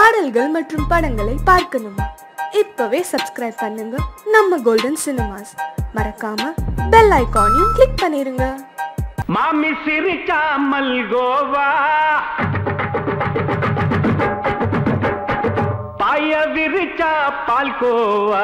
பாடல்கள் மற்றும் படங்களை பார்க்கணுமா இப்பவே சப்ஸ்கிரைப் பண்ணுங்க நம்ம கோல்டன் சினிமாஸ் மறக்காம பெல் ஐகானையும் கிளிக் பண்ணிருங்க மாமி சிரிக்காமல் கோவா பாய விரிச்சா பால்கோவா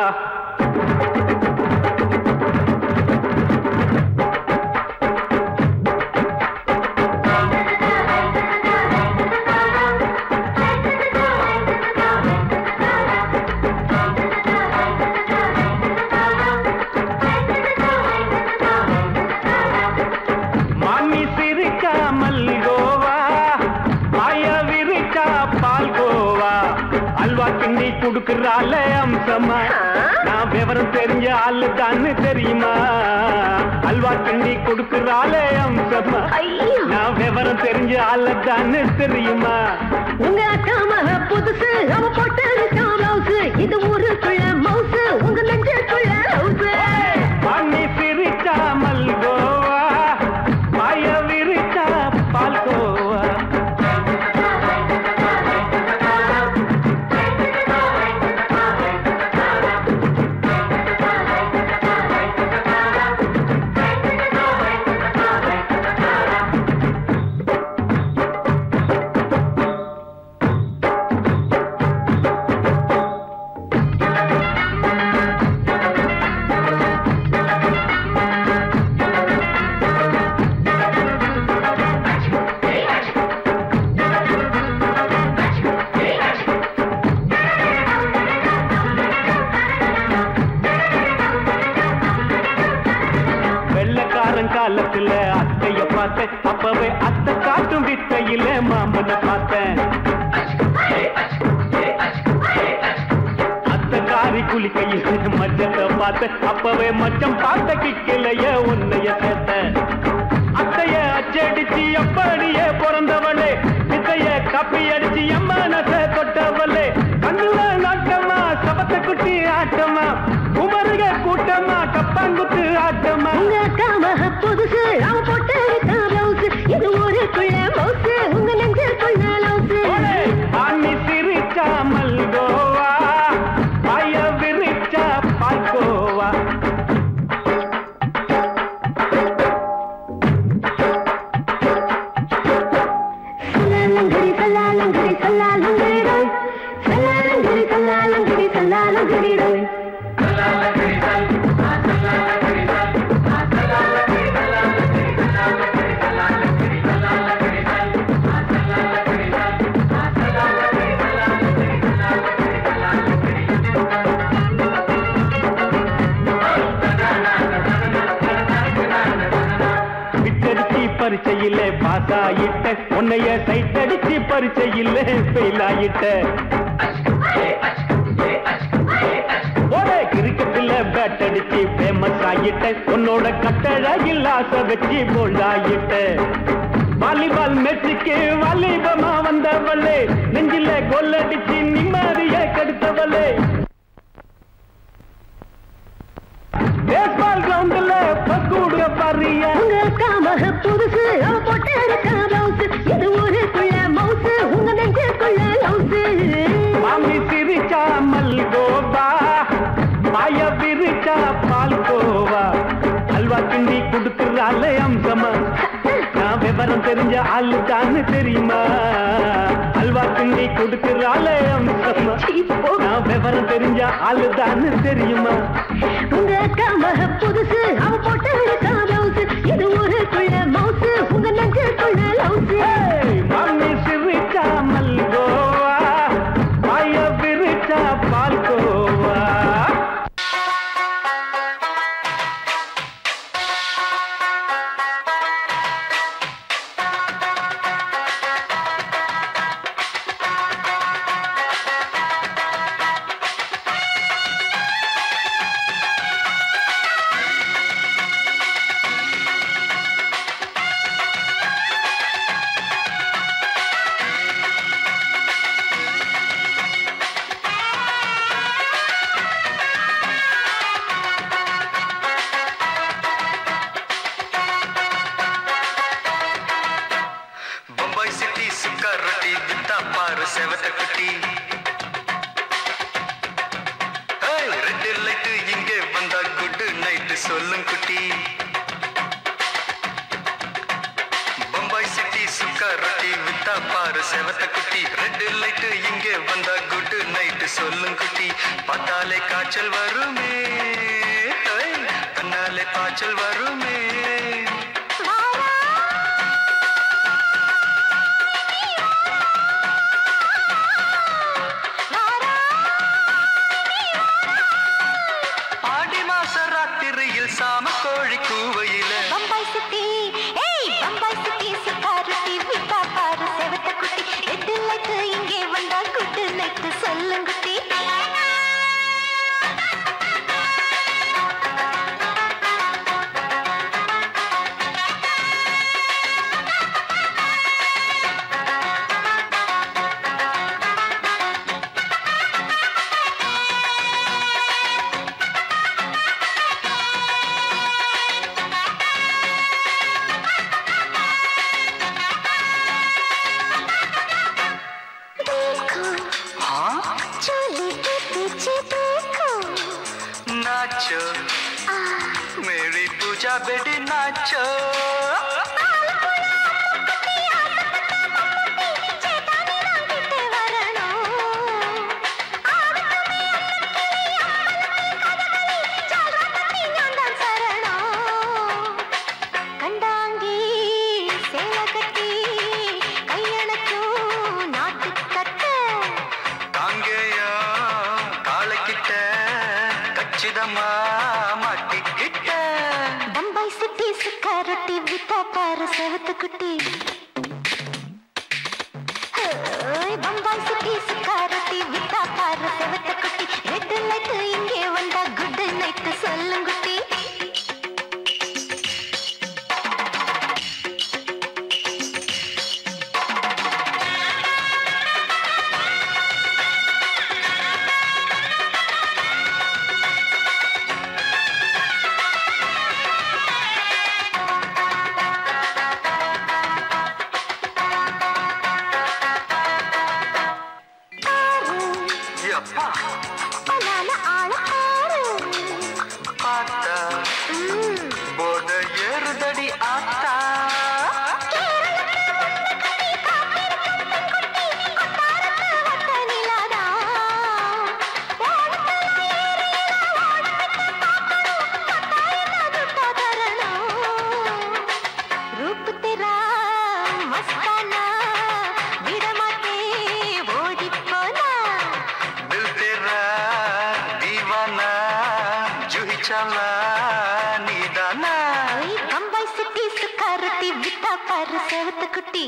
மாமி சிரிக்காமல் கோவா பாய விரிச்சா பால்கோவா அல்வா கிண்டி குடுக்கறால அம்சமா நான் விவரம் தெரிஞ்ச ஆளு தான்னு தெரியுமா அல்வா கிண்டி குடுக்கறால அம்சமா ஐயோ! நான் விவரம் தெரிஞ்ச ஆளு தான்னு தெரியுமா உங்க அக்கா மக புதுசு அவ போட்டு பிளவுஸ் இது ஊருக்குள்ள மவுசு உங்க நெஞ்சுக்குள்ள ஹவுஸ் மாமி சிரிக்காமல் கோவா பாய விரிச்சா பால்கோவா வெள்ளக்காரன் காலத்துல அத்தைய பார்த்தேன் அப்பவே அத்தை காட்டும் வித்தையில மாமனை பார்த்தேன் அத்தை காரி குளிக்கையில் மச்சத்தை பார்த்தேன் அப்பவே மச்சம் பார்த்த கிக்கலைய உன்னைய சேர்த்தேன் அத்தைய அச்சடிச்சு அப்படியே பிறந்தவளே வித்தைய காப்பி அடிச்சு எம்மனச தொட்டவளே கண்ணுல நாட்டமா சபத்த குட்டி ஆட்டமா குமருக கூட்டமா கப்பாங்குத்து ஆட்டமா உங்க அக்கா மக புதுசு அவ போட்டு பிளவுஸ் இது ஊருக்குள்ள மவுசு உங்க நெஞ்சுக்குள்ள ஓலே, லவுஸ் ஆணி சிரிச்சாமல் கோவா பாய விரிச்சா பால்கோவா சல்லாலங்கடி சல்லாலங்கடி சல்லாலங்கடி ரோய் சல்லாலங்கடி சல்லாலங்கடி சல்லாலங்கடி ரோய் விட்டடிச்சு பரிச்சையில பாஸ் ஆயிட்ட உன்னைய சைட் அடிச்சு பரிச்சையில ஃபெயில் ஆயிட்ட ஒரே கிரிக்கெட்ல பேட் அடிச்சு ஃபேமஸ் ஆயிட்ட உன்னோட கட்டழகில் ஆசை வச்சு போல்ட் ஆயிட்ட வாலிபால் மேட்சுக்கு வாலிபமா வந்தவளே நெஞ்சில கோல் அடிச்சு நிம்மதிய கெடுத்தவளே பேஸ்பால் கிரவுண்ட்ல பக்கூடுக பாரியா உங்க அக்கா மக புதுசு அவ போட்டு பிளவுஸ் இது ஊருக்குள்ள மவுசு உங்க நெஞ்சுக்குள்ள லவுஸ் மாமி சிரிச்சாமல் கோபா மாய விரிச்சா பால் கோவா அல்வா கிண்டி குடுக்கறால அம்சமா நான் விவரம் தெரிஞ்ச ஆளு தான்னு தெரியுமா அல்வா கிண்டி குடுக்கறால அம்சமா நான் விவரம் தெரிஞ்ச ஆளு தான்னு தெரியுமா உங்க அக்கா மக புதுசு அவ போட்டு பிளவுஸ் இது ஊருக்குள்ள மவுசு உங்க நெஞ்சுக்குள்ள லவுஸ் ஏய், மாமி சிரிச்சாமல் கோவா மாய விரிச்சா பால் கோவா ஆ செவத்த குட்டி ரெட் லைட் இங்கே வந்தா குட் நைட் சொல்லும் குட்டி பார்த்தாலே காய்ச்சல் வருமே ஐ, கண்ணாலே காய்ச்சல் வருமே ஆடி மாச ராத்திரியில் சாம கோழி கூவையில பம்பாய் சிட்டி ஏய் பம்பாய் சிட்டி சிக்காருட்டி விட்டா பாரு செவத்த குட்டி ரெட்டு லைட்டு இங்கே வந்தா குட்டு நைட்டு சொல்லுங்குட்டி देखो हाँ चोली के पीछे देखो नाचो मेरी पूजा बेटी नाचो ചേട്ടാനെ വാങ്ങിട്ട് വരണോ கண்டாங்கி சேலை கட்டி கையணக்கும் நாட்டு கட்ட தாங்கேயா காலக்கிட்ட கச்சிதமா மாட்டிக்கிட்ட பம்பாய் சிட்டி சுக்கா ரொட்டி வித்தா பாரு செவத்து குட்டி ஓய், பம்பாய் சிட்டி சுக்கா ரொட்டி வித்தா பாரு செவத்து குட்டி ரெட் லைட் இங்கே வந்தா குட் நைட் சொல்லுங்குட்டி எப்பா பலான ஆள ஆறு பார்த்தா ம் போத ஏறுதடி ஆத்தா रूप तेरा मस्ताना विडमाते ओडी पोना दिल तेरा दीवाना जूही चला नीदाना ओई बम्बई सिटी सुकारती बिता पर सेवत कुटी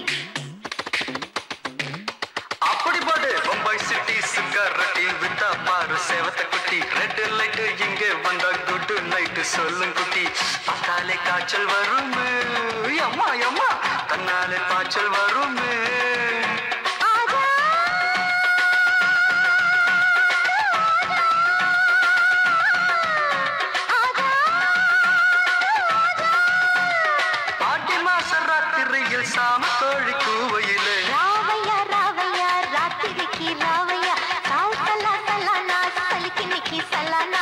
அப்படி போடு பம்பாய் சிட்டி சிக்காரட்டி வித்தா பாரு சேவத்த குட்டி ரெட் லைட் இங்கே வந்தா குட் நைட் சொல்லும் குட்டி பார்த்தாலே காய்ச்சல் வருமே அம்மா அம்மா கண்ணாலே காய்ச்சல் வருமே आजा आजा ஆடி மாச ராத்திரியில் சாம கோழி கூவையிலே రావయ్య రావయ్య రాత్రికి రావయ్య సావు సలా సలానా సలికి నికి సలానా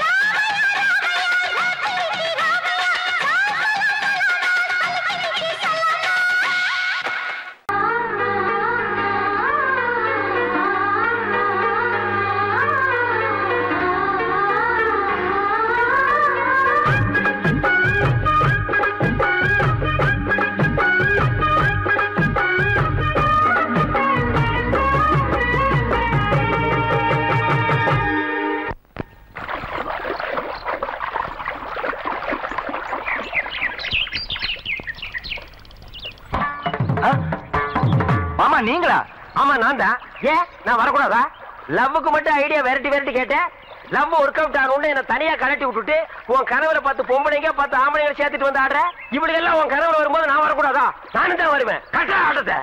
மாமா நீங்களா ஆமா நான் தான் ஏன் நான் வரக்கூடாதா லவ்வுக்கு மட்டும் ஐடியா விரட்டி விரட்டி கேட்டேன் லவ் ஒர்க் அவுட் ஆகணும்னு என்ன தனியா கலட்டி விட்டுட்டு உன் கனவுல பார்த்து பொம்பளைங்க பார்த்து ஆம்பளைங்க சேர்த்துட்டு வந்து ஆடுற இவளுக்கு எல்லாம் உன் கனவுல வரும்போது நான் வரக்கூடாதா நானும் தான் வருவேன் கட்டா ஆட்டத்தை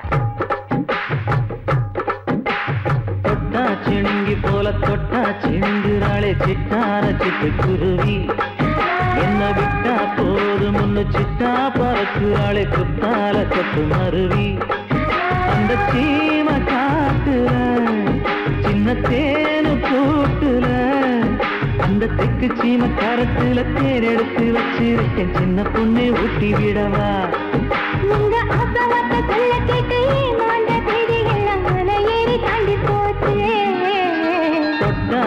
தொட்டா சிணுங்கி போல தொட்டா சிணுங்குறாளே சிட்டான சிட்டு குருவி என்ன விட்டா போதும் முன்னு சிட்டா பறக்குறாளே குத்தால கொத்து மருவி அந்த சீம காட்டுல சின்ன தேனு கூட்டுல அந்த தெக்கு சீம கரத்துல தேர் எடுத்து வச்சிருக்கேன் சின்ன பொண்ணு ஊட்டி விடவா உங்க அப்பா சொல்ல கேட்டு ஏமாந்த தேதி எல்லாம்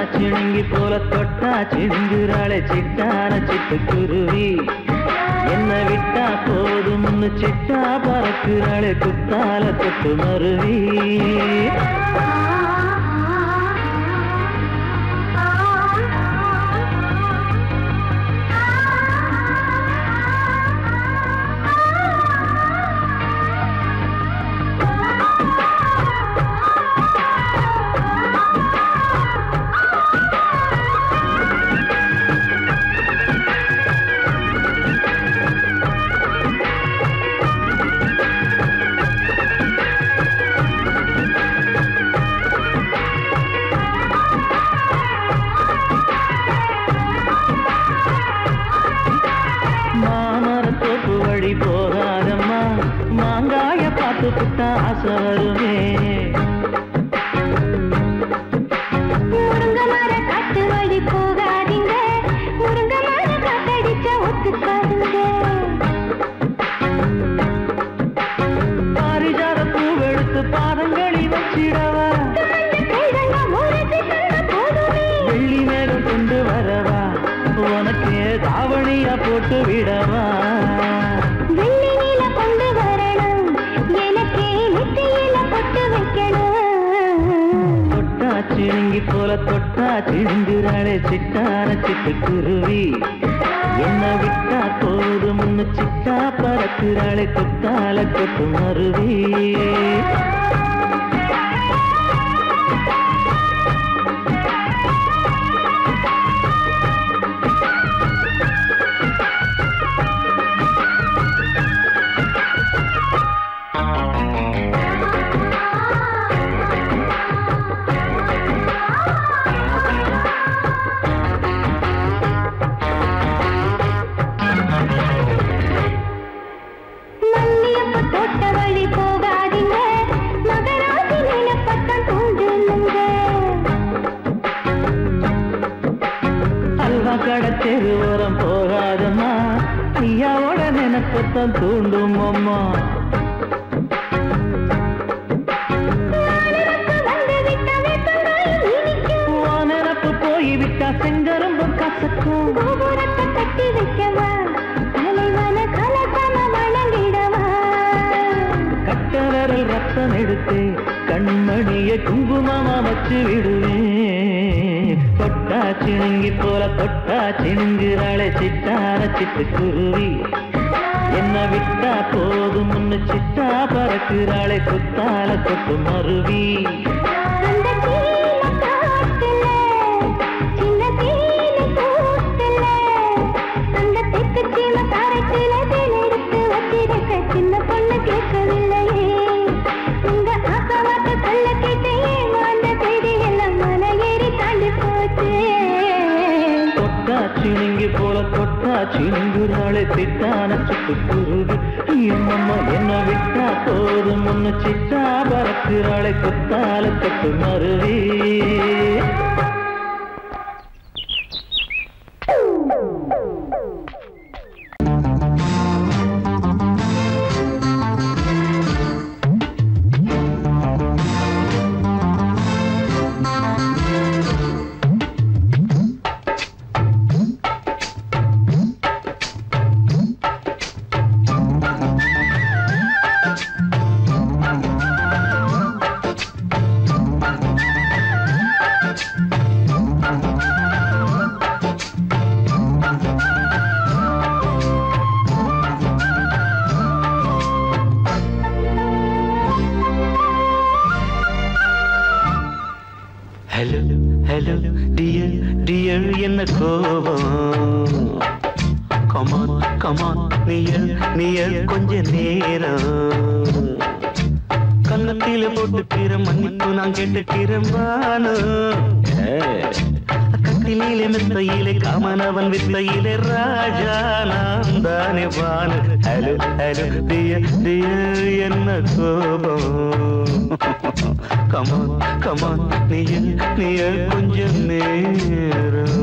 சிணுங்கி போல தொட்டா சிந்துறாளே சிட்டான சிட்டுக்குருவி என்ன விட்டா போதும்னு சிட்டா பறக்குறாளே குத்தால தொட்டு மருவி மாமரத்தோப்பு வழி போகாதம்மா மாங்காய பார்த்து புட்டா ஆசை வருமே முருங்க மர காட்டு வழி போகாதீங்க முருங்க மர காத்தடிச்ச ஒத்துக்காதுங்க பாரிஜாத பூவெடுத்து பாதங்களில் வச்சிடவா கைதங்க முறைச்சு தந்த போதுமே வெள்ளி மேகம் கொண்டு வரவா உனக்கு தாவணியா போட்டு விடவா வெள்ளி நீல கொண்டு வரணும் எனக்கே நெத்தியில பொட்டு வைக்கணும் தொட்டா சிணுங்கி போல தொட்டா சிணுங்குறாளே சிட்டான சிட்டுக்குருவி என்ன விட்டா போதும்னு சிட்டா பறக்குறாளே குத்தால கொட்டு மருவி மல்லியப்ப தோட்ட வழி போகாதீங்க மகராசி நிலப்பட்டம் தூண்டுங்க அல்வா கடை தெரு ஓரம் போகாதம்மா ஐயாவோட நினைப்பத்தான் தூண்டும் அம்மா வந்து விட்ட வேப்பங்காய் இனிக்கும் உன் நினப்பு போய்விட்டா செங்கரும்பு கசக்கும் கோபுரத்தை கட்டி வைக்கவா தலைவன கலசம வணங்கிடவா கட்ட விரல் ரத்தம் எடுத்து கண்மணிய குங்குமமா வச்சு விடுவேன் தொட்டா சிணுங்கி போல தொட்டா சிணுங்குறாளே சிட்டார சிட்டுக்குருவி என்ன விட்டா போதும் முன்னு சிட்டா பறக்குறாளே குத்தால கொட்டு மருவி அந்த சீன காட்டுல சின்ன தேனி கூட்டுல அந்த தெற்கு சீம காரைக்குல தேன் எடுத்து வச்சிருக்க சின்ன பொண்ணு கேட்கவில்லையே உங்க ஆசை வார்த்தை சொல்ல கேட்டேன் அந்த செய்தி எல்லாம் மன ஏறி தாண்டி போச்சு தொட்டா சிணுங்கி போல தொட்டா சிணுங்குறாளே திட்டான சிட்டுக்குருவி எம்மம்மா என்ன விட்டா போதும் முன்னு சிட்டா பறக்குறாளே குத்தால கொட்டு மருவி ஹலோ ஹலோ டியர் டியர் என்ன கோபம் கமான் கமான் நியர் நியர் கொஞ்ச நேரம் கன்னத்தில போட்டுக்கிற மன்னிப்பு நான் கேட்டுக்கிறேன் வானு கட்டிலே மெத்தையிலே காமனவன் வித்தையிலே ராஜா நான் தானே வானு ஹலோ ஹலோ டியர் டியர் என்ன கோபம் கமான் கமான் நீய நீய கொஞ்சம் நேரம்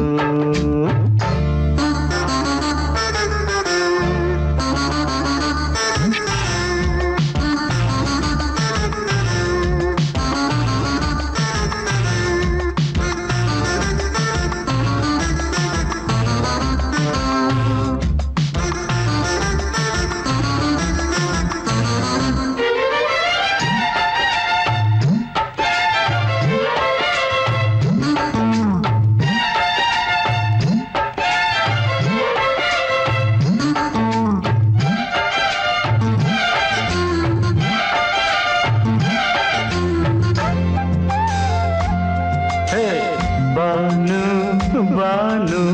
ஆ பானு பானு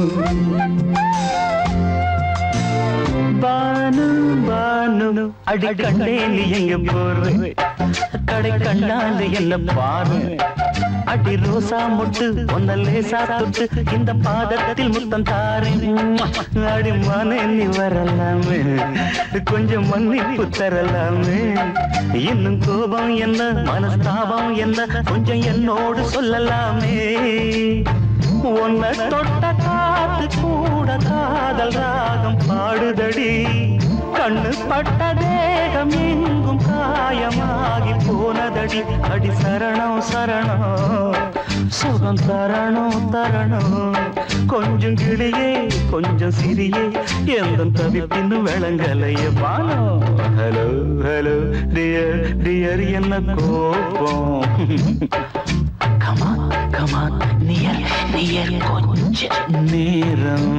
பானு பானு அடி கண்டே நீ எங்க போற கடை கண்ணாந்து என்ன பாரு அடி ரோசா முட்டு ஒன்ன லேசா தொட்டு இந்த பாதத்தில் முத்தம் தாரேன் அடி மனே நீ வரலாமே கொஞ்சம் மன்னிப்பு தரலாமே இன்னும் கோபம் என்ன மனஸ்தாபம் என்ன கொஞ்சம் என்னோடு சொல்லலாமே உன்னை தொட்ட காத்து கூட காதல் ராகம் பாடுதடி கண்ணு பட்ட தேகம் எங்கும் காயமாகி போனதடி அடி சரணம் சரணம் சுகம் தரணும் தரணும் கொஞ்சம் கிளியே கொஞ்சம் சிறியே எந்த தவிப்பின்னு விளங்கலைய பானோ ஹலோ ஹலோ டியர் டியர் என்ன கோபம் கமான் கமான் நியர் நியர் கொஞ்ச நேரம்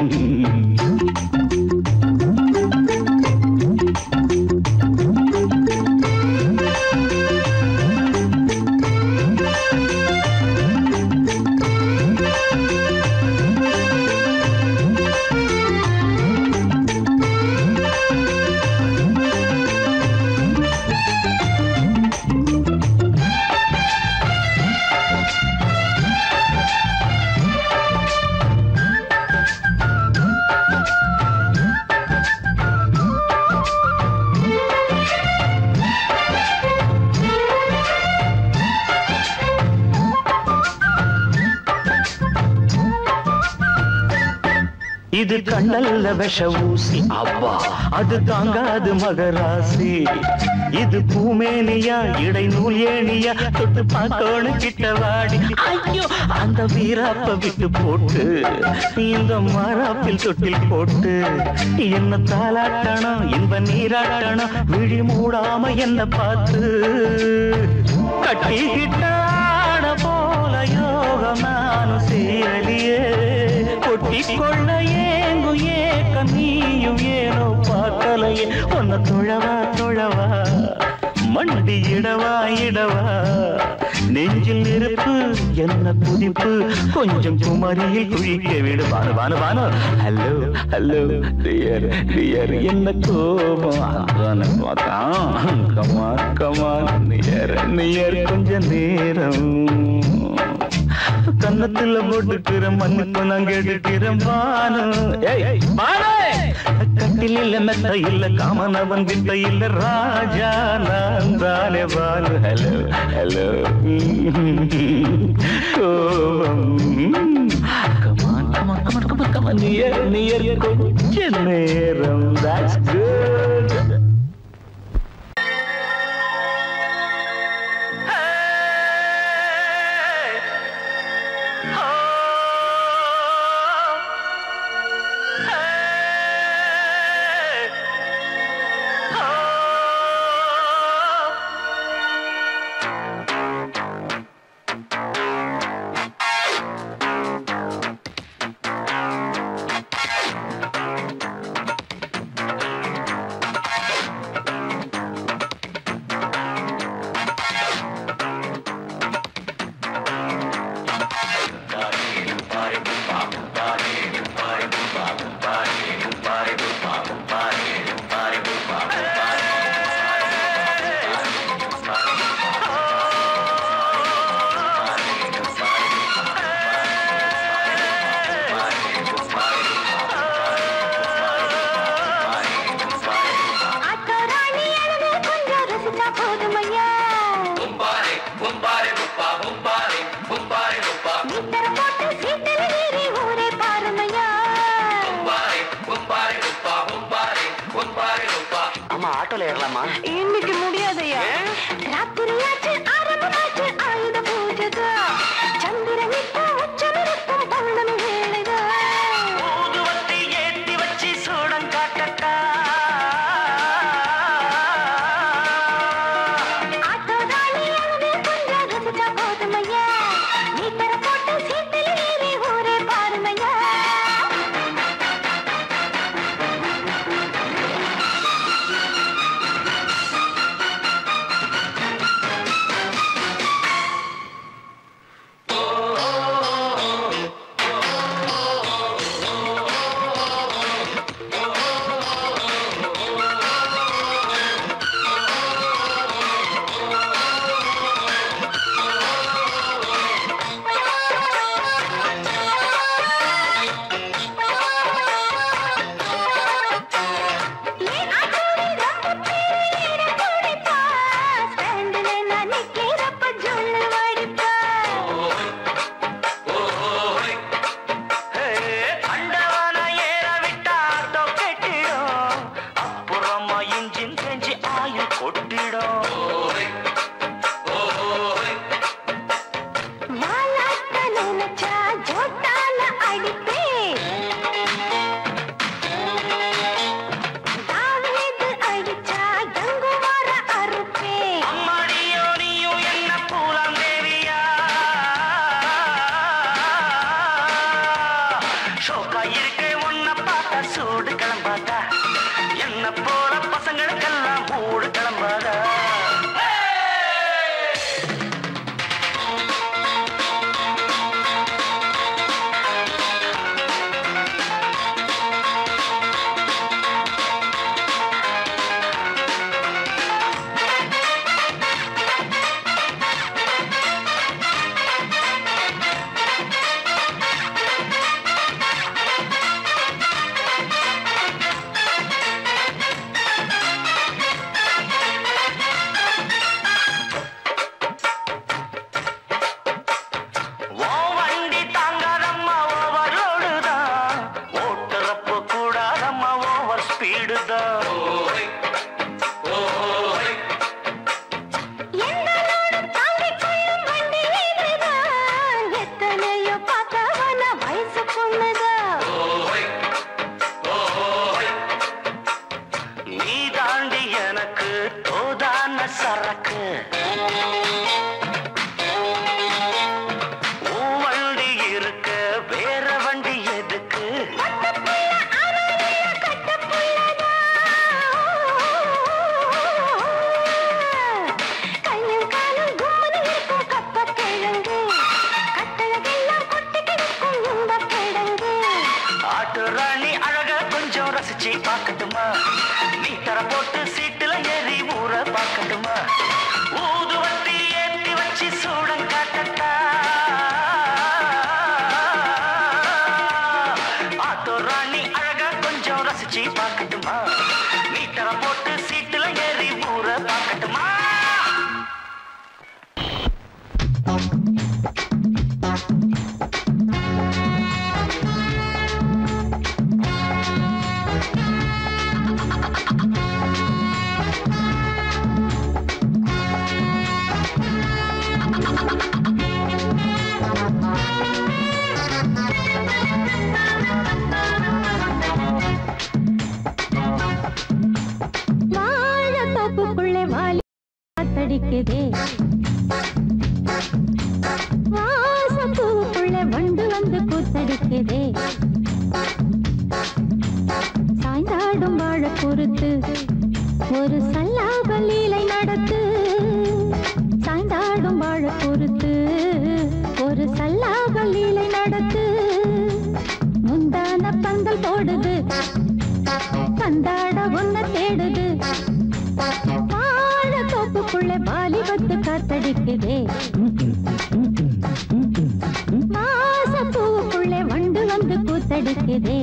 இது கண்ணல்ல விஷ ஊசி அப்பா அது தாங்காது மகராசி இது பூமேனியா இடை நூல் ஏனியா தொட்டு பார்க்கணும் கிட்ட வாடி ஐயோ அந்த வீராப்ப விட்டு போட்டு இந்த மாறாப்பில் தொட்டில் போட்டு என்ன தாளாட்டணும் இன்ப நீராட்டணும் விழி மூடாம என்ன பார்த்து கட்டிக்கிட்டாட போல யோகம் நானும் சேரலியே கொட்டிக்கொள்ள ஏங்கும் ஏக்க நீயும் ஏனோ பார்க்கலையே உன்னை தொழவா தொழவா மண்டி இடவா இடவா நெஞ்சில் நெருப்பு என்ன புதிப்பு கொஞ்சம் குமரியில் குழிக்க விடு வானு வானு வானு ஹலோ ஹலோ டியர் டியர் என்ன கோபம் அதான பார்த்தான் கமான் கமான் நியர் நியர் கொஞ்ச நேரம் கன்னத்துல போட்டுக்கிற மண்ணுக்கு நான் கேட்டுக்கிறேன் பானு ஏய், பானு! கட்டில் இல்ல மெத்த இல்ல காமனவன் வித்த இல்ல ராஜா நான் தானே பானு ஹலோ ஹலோ கோபம் come on come on come on come on come on near near கொஞ்ச நேரம் that's good ஆட்டோராணி அழகு கொஞ்சம் ரசிச்சா போதுமையா மீட்டர் போட்டு சீட்டில் ஏறி ஊரே பாருமையா ஆமா ஆட்டோல ஏறலாமா இன்னைக்கு முடியாதையா ராத்திரியாச்சு ஆரம்பமாச்சு ஆயுத பூஜைதா சந்திரன் இப்போ உச்சமிருக்கும் பௌர்ணமி வேளைதா ஏத்தி வச்சு சூடம் காட்டட்டா ஆட்டோராணி அழகு கொஞ்சம் ரசிச்சா போதுமையா மீட்டர் போட்டு சீட்டில் ஏறி ஊரே பாருமையா ஆ நினைச்சா ஜோட்டால அடிப்பேன் தாவீது அடிச்சா கங்குவார அறுப்பேன் அம்மாடியோ நீயும் என்ன பூலாம் தேவியா ஷோக்கா இருக்கே உன்னை பார்த்தா சூடு கிளம்பாதா என்ன போல பசங்களுக்கெல்லாம் மூடு கிளம்பாதா ஓ வண்டி தாங்காதம்மா ஓவர் லோடுதான் ஓட்டுறப்ப கூடாதம்மா ஓவர் ஸ்பீடு தான் எந்தனோடு தாங்கிக் கொள்ளும் வண்டி இதுதான். எத்தனையோ பார்த்தவன வயசு பொண்ணுதான். நீ தாண்டி எனக்கு தோதான சரக்கு உன் வண்டி இருக்க வேற வண்டி எதுக்கு கட்டப்புள்ள அருளிய கட்டப்புள்ளதான். கையும் காலும் கும்முனு இருக்கும் கப்பக் கிழங்கு. கட்டழகெல்லாம் கொட்டி கிடக்கும் இன்பக் கிழங்கு. ஆட்டு ராணி அழக கொஞ்சம் ரசிச்சு பார்க்கட்டுமா நீ தர போட்டு சீட்டுல ஏறி ஊற பார்க்கட்டுமா ஊதுவத்தி ஏத்தி வச்சு சூடம் காட்டட்டா ஆட்டோ ராணி அழக கொஞ்சம் ரசிச்சு பார்க்கட்டுமா நீ தர போட்டு சீட்டுல ஏறி ஊற பார்க்கட்டுமா வாழைத்தோப்புக்குள்ளே வாலி காத்தடிக்குதே வாசப்பூவுக்குள்ளே வண்டு வந்து கூத்தடிக்குதே சாய்ந்தாடும் வாழ பொறுத்து ஒரு சல்லாப லீலை நடத்து சாய்ந்தாடும் வாழ பொறுத்து ஒரு சல்லாப லீலை நடத்து முந்தான பந்தல் போடுது கந்தாட ஒன்ன தேடுது வாழ தோப்புக்குள்ள வாலிபத்து காத்தடிக்குதே மாச பூவுக்குள்ளே வண்டு வந்து கூத்தடிக்குதே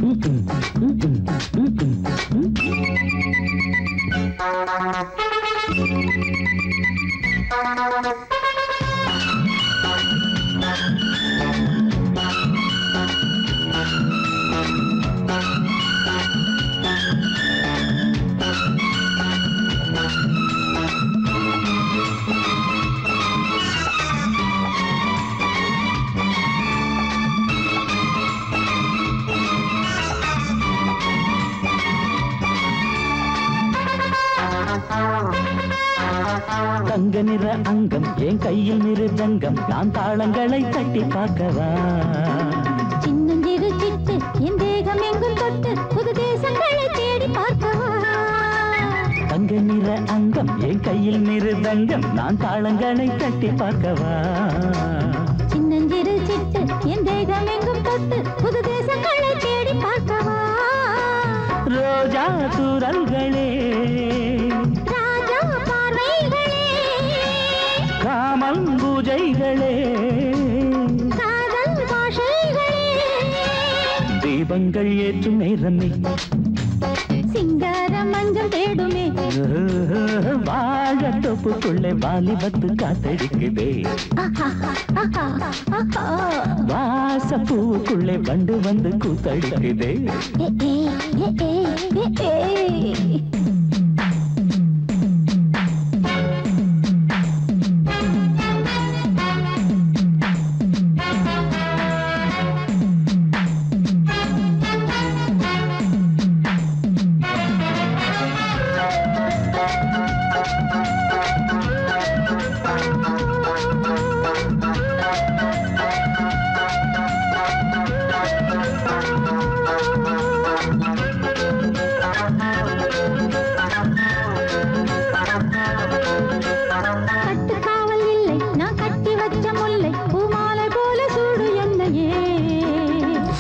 தங்க நிற அங்கம் என் கையில் மிருதங்கம் நான் தாளங்களை தட்டி பார்க்கவா சின்னஞ்சிறு சிட்டு என் தேகம் எங்கும் தொட்டு புது தேசங்களை தேடி பார்க்கவா தங்க நிற அங்கம் என் கையில் மிருதங்கம் நான் தாளங்களை தட்டி பார்க்கவா சின்னஞ்சிறு சிட்டு என் தேகம் எங்கும் தொட்டு புது தேசங்களை தேடி பார்க்கவா ரோஜா தூரல்களே ராஜா பார்வைகளே காமல் பூஜைகளே காதல் பாஷைகளே தீபங்கள் ஏற்றும் நேரமே சிங்கார மஞ்சள் தேடுமே வாழ தொப்புக்குள்ளே வாலிபத்து காத்தடிக்குதே வாச பூவுக்குள்ளே வண்டு வந்து கூத்தடிக்குதே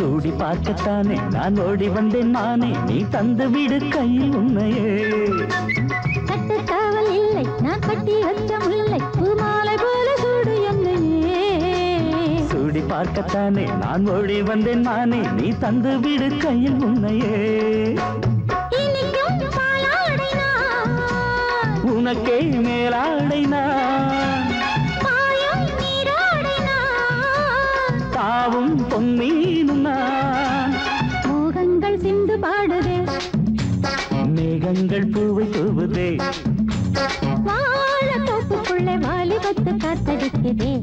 சூடி பார்க்கத்தானே நான் ஓடி வந்தேன் நானே நீ தந்து விடு கையில் உன்னையே கட்டுக்காவல் இல்லை நான் கட்டி வச்ச முல்லை பூமாலை போல சூடு என்னையே சூடி பார்க்கத்தானே நான் ஓடி வந்தேன் நானே நீ தந்து விடு கையில் உன்னையே இனிக்கும் பாலாடை நான் உனக்கே மேலாடை நான் பாயும் நீராடை நான் தாவும் பொன்னீனும் நான் மோகங்கள் சிந்து பாடுதே மேகங்கள் பூவை தூவுதே வாழ தோப்புக்குள்ளே வாலிபத்து காத்தடிக்குதே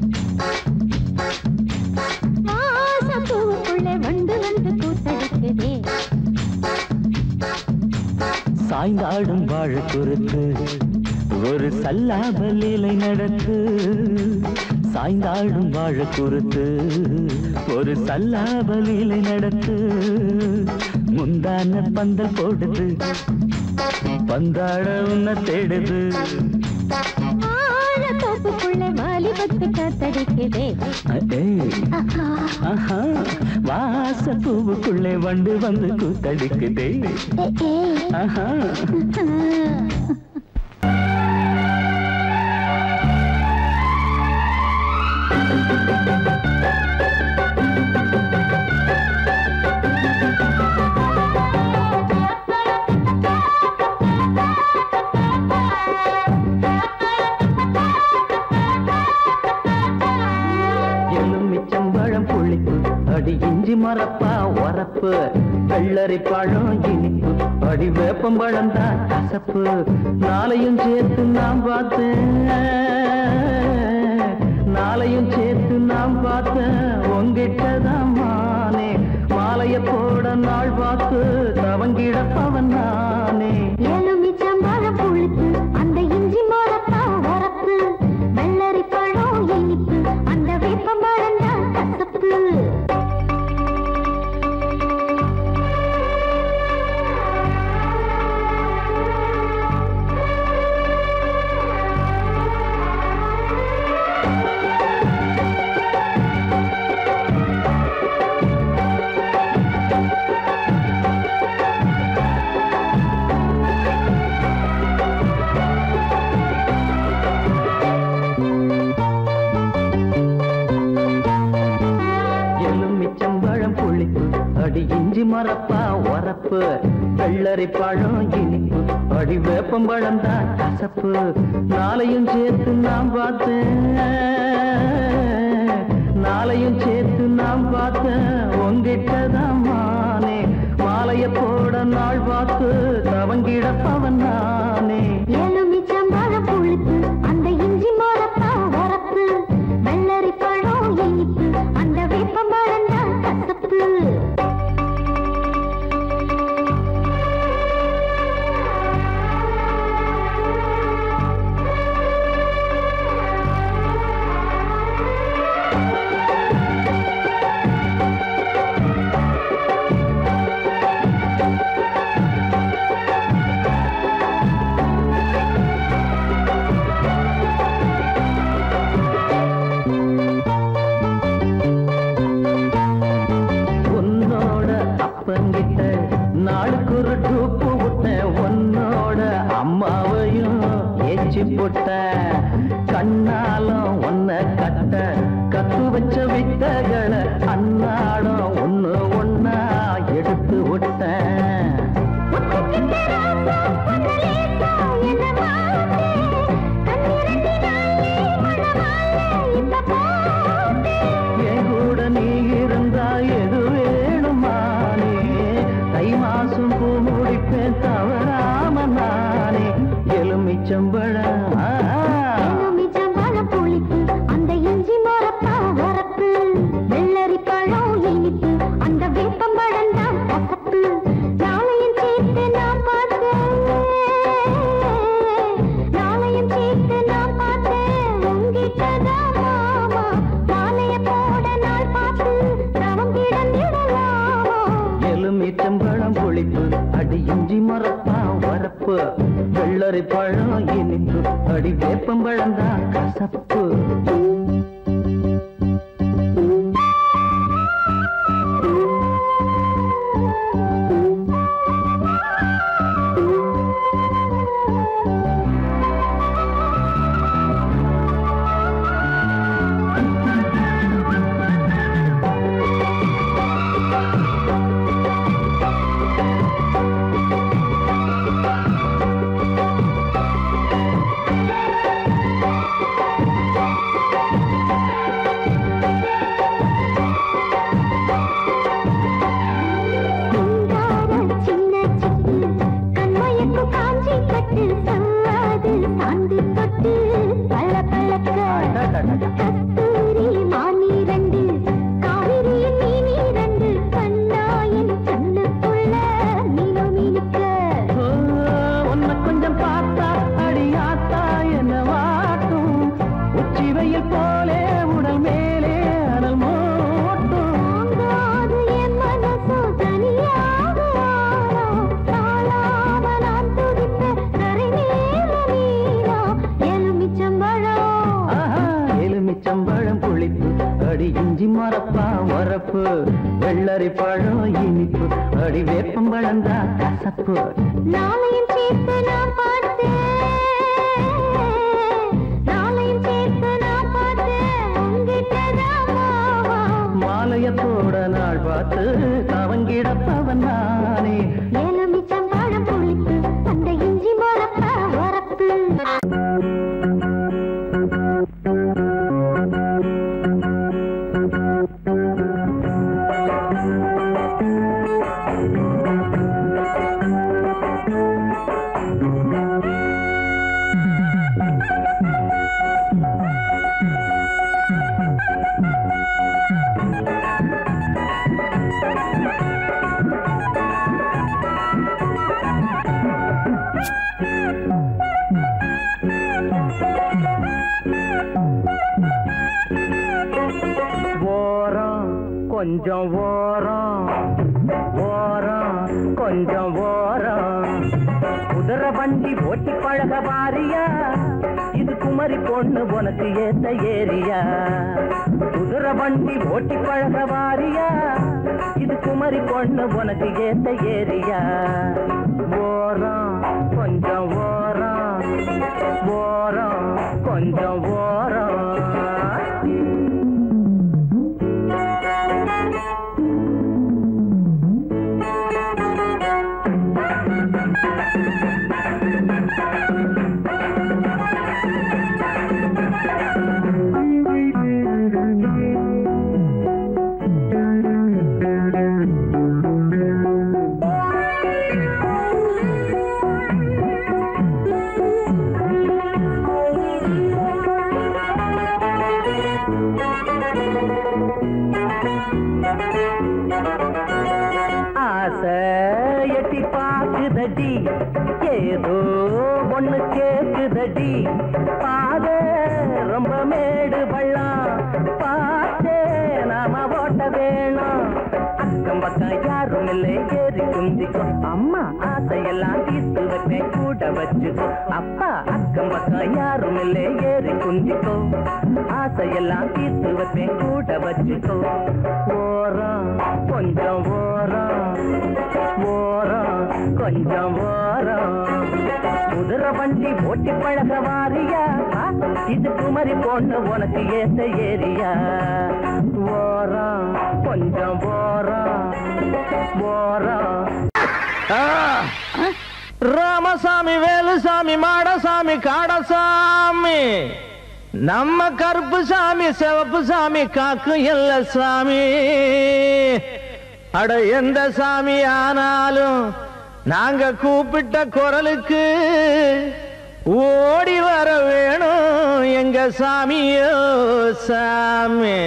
வாச பூவுக்குள்ளே வண்டு வந்து கூத்தடிக்குதே சாய்ந்தாடும் வாழ குறுத்து ஒரு சல்லாப லீலை நடத்து சாய்ந்தாடும் வாழ குறுத்து ஒரு சல்லாப லீலை நடத்து முந்தான பந்தல் போடுது பந்தாட உன்னை தேடுது வாழ தோப்புக்குள்ளே வாலிபத்து காத்தடிக்குதே ஏய், ஆஹா ஆஹா, வாச பூவுக்குள்ளே வண்டு வந்து கூத்தடிக்குதே ஏய் ஆஹா எலுமிச்சம்பழம் புளிப்பு அடி இஞ்சி மரப்பா உரப்பு வெள்ளரி பழம் இனிப்பு அடி வேப்பம்பழம் தான் கசப்பு நாளையும் சேர்த்து நான் பார்த்தேன் நாளையும் சேர்த்து நான் பார்த்தேன் உங்கிட்ட தான் மானே மாலைய போட நாள் பார்த்து தவங்கிட பவன் நானே எலுமிச்சம்பழம் புளிப்பு அந்த இஞ்சி மரப்பா உரப்பு வெள்ளரி பழம் இனிப்பு அந்த வேப்பம்பழம் தான் கசப்பு எலுமிச்சம்பழம் புளிப்பு அடி இஞ்சி மரப்பா உரப்பு வெள்ளரி பழம் இனிப்பு அடி வேப்பம்பழம் தான் கசப்பு நாளையும் சேர்த்து நான் பார்த்தேன் நாளையும் சேர்த்து நான் பார்த்தேன் உங்கிட்ட தான் மானே மாலைய போட நாள் பார்த்து தவங்கிட பவன் நானே எலுமிச்சம்பழம் புளிப்பு அந்த இஞ்சி மரப்பா உரப்பு வெள்ளரி பழம் இனிப்பு அந்த வேப்பம்பழம் தான் கசப்பு உன்னோட அப்பங்கிட்ட நாளுக்கு ஒரு டூப்பு விட்டேன் உன்னோட அம்மாவையும் ஏச்சி போட்டேன் கண்ணாலும் ஒன்ன கட்ட கத்து வச்ச வித்தகளை அன்னாடம் ஒண்ணு ஒன்னா எடுத்து விட்டேன் என் கூட நீ இருந்தா எது வேணுமானே தை மாசம் பூ முடிப்பேன் தவறாம நானே எலுமிச்சம்பழம் ஆ, எலுமிச்சம்பழம் புளிப்பு அந்த இஞ்சி மரப்பா உரப்பு வெள்ளரி பழம் இனிப்பு அந்த வேப்பம்பழம் தான் கசப்பு நாளையும் சேர்த்து நான் பார்த்தேன் நாளையும் சேர்த்து நான் பார்த்தேன் உங்கிட்ட தான் மாமா மாலைய போட நாள் பார்த்து தவம் கிடந்திடலாமா எலுமிச்சம்பழம் புளிப்பு அடி இஞ்சி மரப்பா வரப்பு வெள்ளரி பழம் இனிப்பு அடி வேப்பம்பழம் தான் கசப்பு ஆ அடி இஞ்சி மரப்பா வரப்பு வெள்ளரி பழம் இனிப்பு அடி வேப்பம்பழம் தான் கசப்பு நாளையும் சேர்த்து நான் பார்த்தேன் நாளையும் சேர்த்து நான் பார்த்தேன் உங்கிட்டதான் மாமா மாலைய போட நாள் பார்த்து தவங்கிடப்பவன் நானே எலுமிச்சம் பழம் புளிப்பு அந்த இஞ்சி மரப்பா வரப்பு ஓரம் கொஞ்சம் ஓரம் ஓரம் கொஞ்சம் ஓரம் குதிரை வண்டி ஓட்டி பழக வாரியா இது குமரி பொண்ணு உனக்கு ஏத்த ஏரியா குதிரை வண்டி ஓட்டி பழக வாரியா இது குமரி பொண்ணு உனக்கு ஏத்த ஏரியா ஓரம் கொஞ்சம் ஓரம் ஓரம் கொஞ்சம் ஓரம் ஆசை எட்டி பாக்குதடி ஏதோ ஒண்ணு கேக்குதடி பாத ரொம்ப மேடு பள்ளம் பார்த்தே நாம ஓட்ட வேணும் அக்கம் பக்கம் யாரும் இல்லை ஏறி குந்திக்கோ அம்மா ஆசையெல்லாம் தீர்த்து வைப்பேன் கூட வச்சுக்கோ அப்பா அக்கம் பக்கம் யாரும் இல்லை ஏறி குந்திக்கோ ஆசையெல்லாம் தீர்த்து வைப்பேன் கூட வச்சுக்கோ ஓரம் கொஞ்சம் ஓரம் ஓரம் கொஞ்சம் ஓரம் குதிரை வண்டி ஓட்டி பழக வாரியா ஆ, இது குமரி பொண்ணு உனக்கு ஏத்த ஏரியா ஓரம் கொஞ்சம் ஓரம் ஓரம் ராமசாமி வேலுசாமி மாடசாமி காடசாமி நம்ம கருப்பு சாமி சிவப்பு சாமி காக்கு எல்ல சாமி அட எந்த சாமி ஆனாலும் நாங்க கூப்பிட்ட குரலுக்கு ஓடி வர வேணும் எங்க சாமியோ சாமி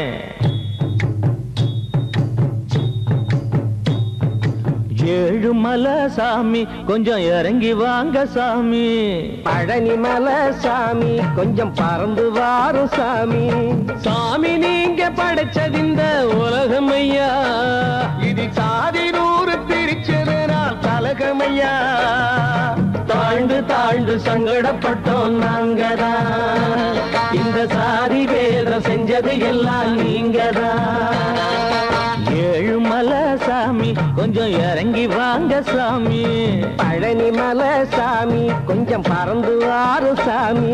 ஏழு மலை சாமி கொஞ்சம் இறங்கி வாங்க சாமி பழனி மலை சாமி கொஞ்சம் பறந்து வாரும் சாமி சாமி நீங்க படைச்சது இந்த உலகம் ஐயா இது சாதி நூறு பிரிச்சதுனால் கலகம் ஐயா தாழ்ந்து தாழ்ந்து சங்கடப்பட்டோம் நாங்கதான் இந்த சாதி வேதம் செஞ்சது எல்லாம் நீங்கதான் ஏழு மலை சாமி கொஞ்சம் இறங்கி வாங்க சாமி பழனி மலை சாமி கொஞ்சம் பறந்து வாரு சாமி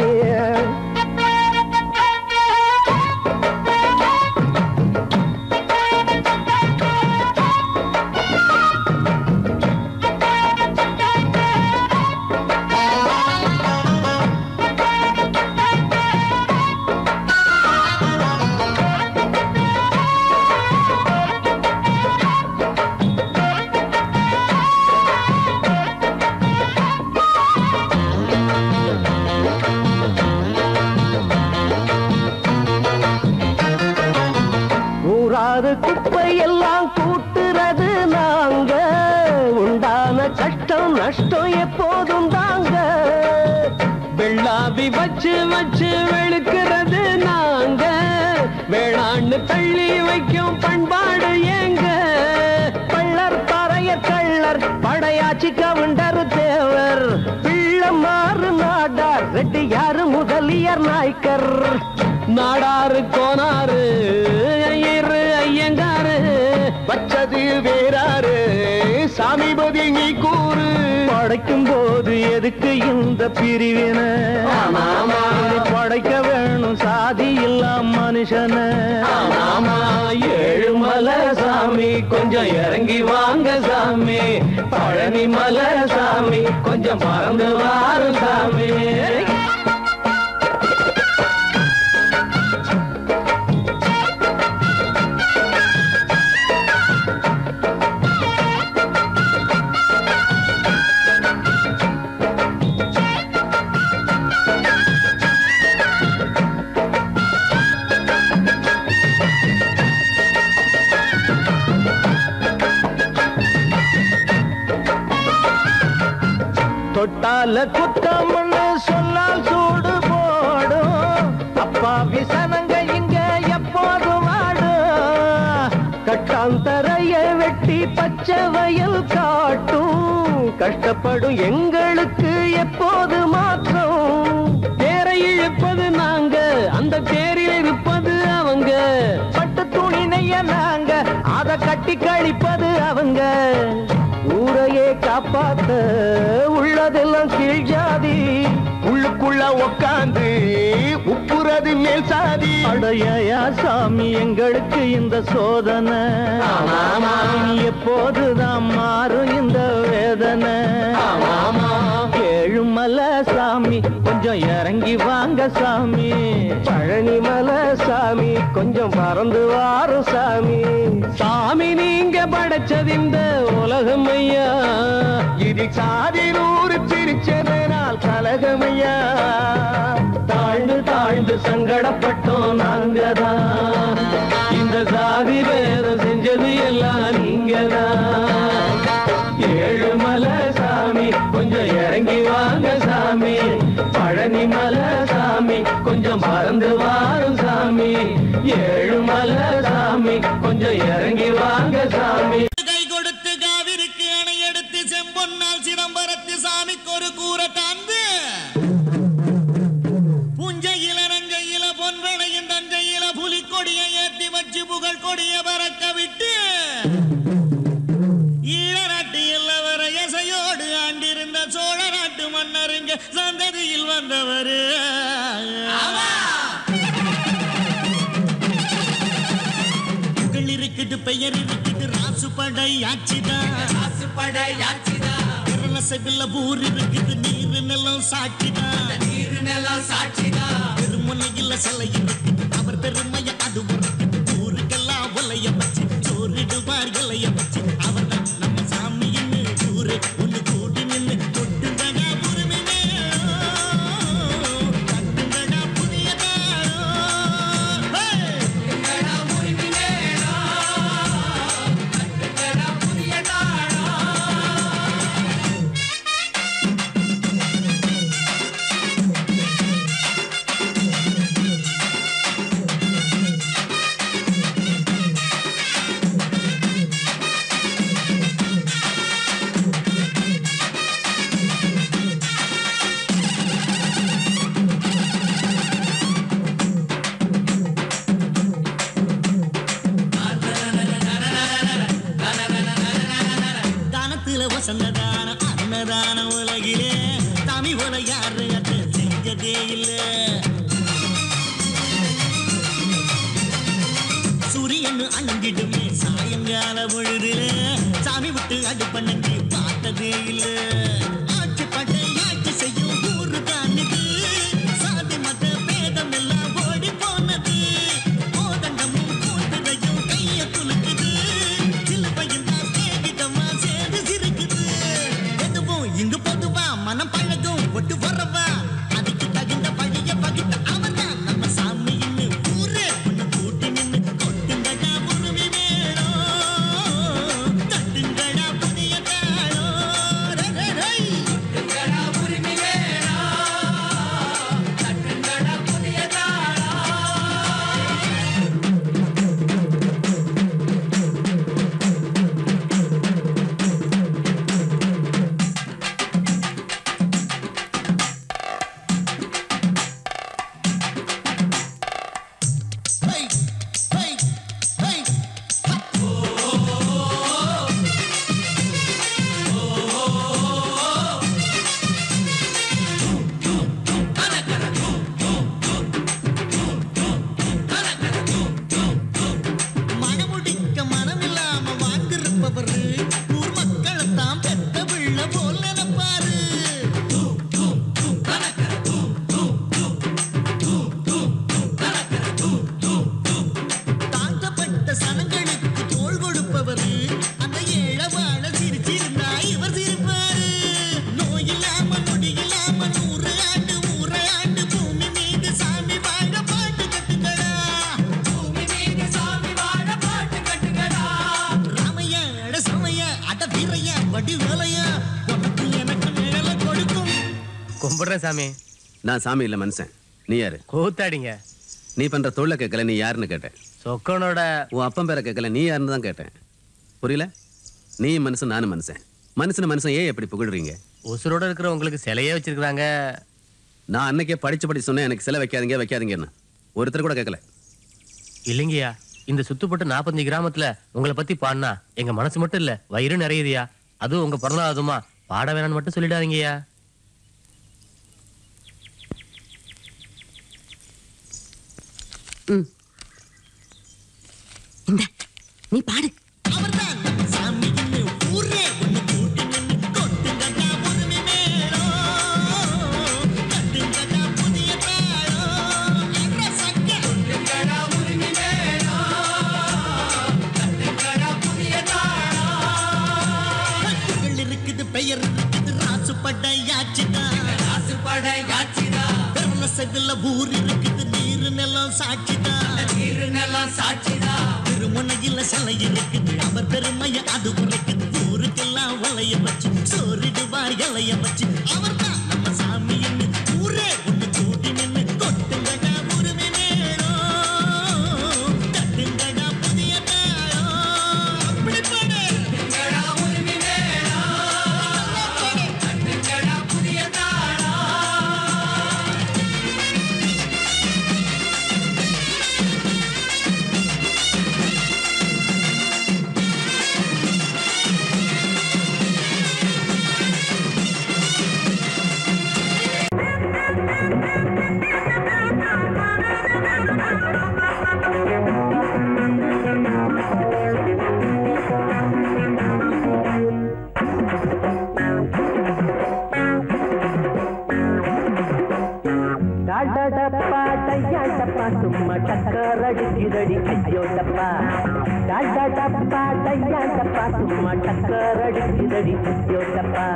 ஊராறு குப்பை எல்லாம் கூட்டுறது நாங்க உண்டான கஷ்டம் நஷ்டம் எப்போதும் தாங்க வெள்ளாவி வச்சு வச்சு வெளுக்கிறது நாங்க வேளாண்ணு தள்ளி வைக்கும் பண்பாடு ஏங்க பள்ளர் பறைய கள்ளர் படையாச்சி கவுண்டர் தேவர் பிள்ளமாறு நாடார் ரெட்டியாரு முதலியார் நாய்க்கர் நாடாரு கோனாரு நீ கூறு படைக்கும் போது எதுக்கு இந்த பிரிவின இனி படைக்க வேணும் சாதி இல்லாம் மனுஷன ஏழுமலை சாமி கொஞ்சம் இறங்கி வாங்க சாமி பழனி மலை சாமி கொஞ்சம் பறந்து வாரு சாமி தொட்டால குத்தம்னு சொன்னால் சூடு போடும் அப்பா விசனங்க இங்க எப்போது வாடும் கட்டாந்தரைய வெட்டி பச்சை வயல் காட்டும் கஷ்டப்படும் எங்களுக்கு எப்போது மாற்றம் தேரை இழுப்பது நாங்க அந்த தேரில் இருப்பது அவங்க பட்டு துணி நெய்ய நாங்க அத கட்டி கழிப்பது அவங்க ஊரையே காப்பாத்த உள்ளதெல்லாம் கீழ் ஜாதி உள்ளுக்குள்ள உக்காந்து உப்புறது மேல் சாதி அடையா சாமி எங்களுக்கு இந்த சோதனை இனி எப்போதுதான் மாறும் இந்த வேதனை ஏழுமலை சாமி கொஞ்சம் இறங்கி வாங்க சாமி பழனி மலை சாமி கொஞ்சம் பறந்து வாரும் சாமி சாமி நீங்க படைச்சது இந்த உலகம் ஐயா இது சாதி நூறு பிரிச்சதனால் கலகமையா தாழ்ந்து தாழ்ந்து சங்கடப்பட்டோம் நாங்கதான் இந்த சாதி வேதம் செஞ்சது எல்லாம் நீங்கதான் ஏழுமலை சாமி கொஞ்சம் இறங்கி வாங்க சாமி பழனி மலை சாமி கொஞ்சம் பறந்து வாரும் சாமி ஏழுமலை சாமி கொஞ்சம் இறங்கி வாங்க சாமி கை கொடுத்து காவிரிக்கு அணை எடுத்து செம்பொன்னால் சிதம்பரத்து சாமிக்கு ஒரு கூரை தாந்து புஞ்சையில நஞ்சையில பொன்வளையின் தஞ்சையில புலிக்கொடியை ஏத்தி வச்சு புகழ் கொடிய பறக்க விட்டு ஈழ நாட்டு எல்லவர எசையோடு ஆண்டிருந்த சோழ நாட்டு மன்னருங்க சந்ததியில் வந்தவரு புகழ் இருக்குது பெயர் இருக்குது ராசு படை ஆட்சிதான் ராசு படை ஆட்சிதான் செவில்ல ஊர் இருக்குது நீரு நிலம் சாட்சிதான் நீரு நிலம் சாட்சிதான் பெருமுனையில் சிலை இருக்குது அவர் பெருமைய அது இருக்குது ஊருக்கெல்லாம் உலைய வச்சு சோறிடுவார் இலைய வச்சு அவர் தான் நம்ம சாமின்னு ஊரு ஒண்ணு கூடி நின்று கொட்டுங்கடா உரிமை மேளம். கட்டுங்கடா புதிய தாளம். ஹே! தானத்துல வசந்ததான அன்னதான உலகிலே தமி போல யாரு அது செஞ்சதே இல்ல சூரியன் அணங்கிடுமே சாயங்கால பொழுதுல சாமி விட்டு அடுப்பண்ணி பார்த்ததே இல்ல ஆட்சி பட்டை ஆட்சி செய்யும் ஊரு தானுது சாதி மத பேதம் எல்லாம் ஓடி போனது கோதண்டமும் கூட்டுதையும் கைய குலுக்குது சிலுவையும் தான் சேகிதமா சேர்ந்து சிரிக்குது எதுவும் இங்கு பொதுவா மனம் பழகும் ஒட்டு வரவா அதுக்கு தகுந்த பழிய பகிட்ட அவன் தான் நம்ம சாமின்னு ஊரே ஒண்ணு கூட்டி நின்னு கொட்டுங்கடா உருவி வேணும் தட்டுங்கடா புதிய தாளம் ரே, ரே, ரே. கும்பிடுறேன் சாமி நான் சாமி இல்ல மனுஷன் நீ யாரு கூத்தாடிங்க நீ பண்ற தொழில கேட்கல நீ யாருன்னு கேட்டேன் சொக்கனோட உன் அப்பன் பேரை கேட்கல நீ யாருன்னு தான் கேட்டேன் புரியல நீ மனுஷன் நானும் மனுஷன் மனுஷன் மனுஷன் ஏன் எப்படி புகழ்றீங்க உசுரோட இருக்கிற உங்களுக்கு சிலையே வச்சிருக்காங்க நான் அன்னைக்கே படிச்சு படி சொன்னேன் எனக்கு சிலை வைக்காதீங்க வைக்காதீங்கன்னு ஒருத்தர் கூட கேட்கல இல்லைங்கய்யா இந்த சுத்துப்பட்டு நாற்பத்தஞ்சு கிராமத்துல உங்களை பத்தி பாடினா எங்க மனசு மட்டும் இல்ல வயிறு நிறையுதுயா அதுவும் உங்க பிறந்தாதுமா பாட வேணாம்னு மட்டும் சொல்லிடாதீங்கய்யா நீ பாடு புகழ் இருக்குது பெயர் இருக்குது ராசு படையாச்சுதா ராசு படையாச்சுதா பெருள செவில ஊர் இருக்குது நீரு நிலம் சாட்சிதா நீரு நிலம் சாட்சிதா திருமுனையில சிலை இருக்குது அவர் பெருமைய அது உரைக்குது ஊருக்கெல்லாம் வளைய வச்சு சோறிடுவார் இலைய வச்சு அவர் தான் நம்ம சாமி ஊரே ஒண்ணு கூட்டி நின்னு கொட்டுங்கடா உரிமை நேரம் கட்டுங்கடா புதிய தாரம் அப்படி பாடு கட்டுங்கடா உரிமை நேரம் கட்டுங்கடா புதிய தாரம் டாடடப்பா டையாடப்பா சும்மா டக்கர் அடிக்குதடி ஐயோ டப்பா டாடடப்பா டையாடப்பா சும்மா டக்கர் அடிக்குதடி ஐயோ டப்பா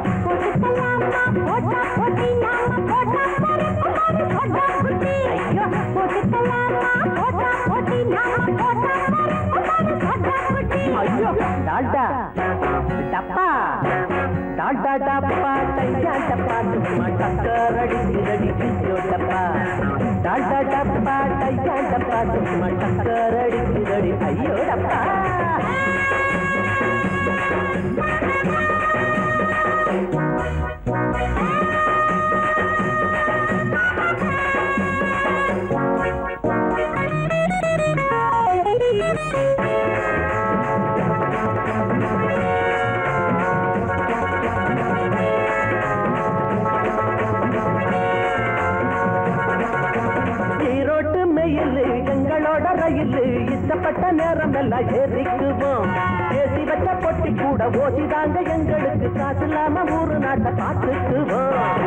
ஐயோ டால்டா டப்பா டால்டா டப்பா டையாடப்பா சும்மா டக்கர் அடிக்குதடி ஐயோ டப்பா டால்டா டப்பா டையாடப்பா சும்மா டக்கர் அடிக்குதடி ஐயோ டப்பா ஈரோட்டு மெயில் எங்களோட ரயில் இஷ்டப்பட்ட நேரம் எல்லாம் ஏறிக்குவோம் ஏசி வச்ச பொட்டி கூட ஓசிதாங்க எங்களுக்கு காசு இல்லாம ஊரு நாட்டை பார்த்துக்குவோம்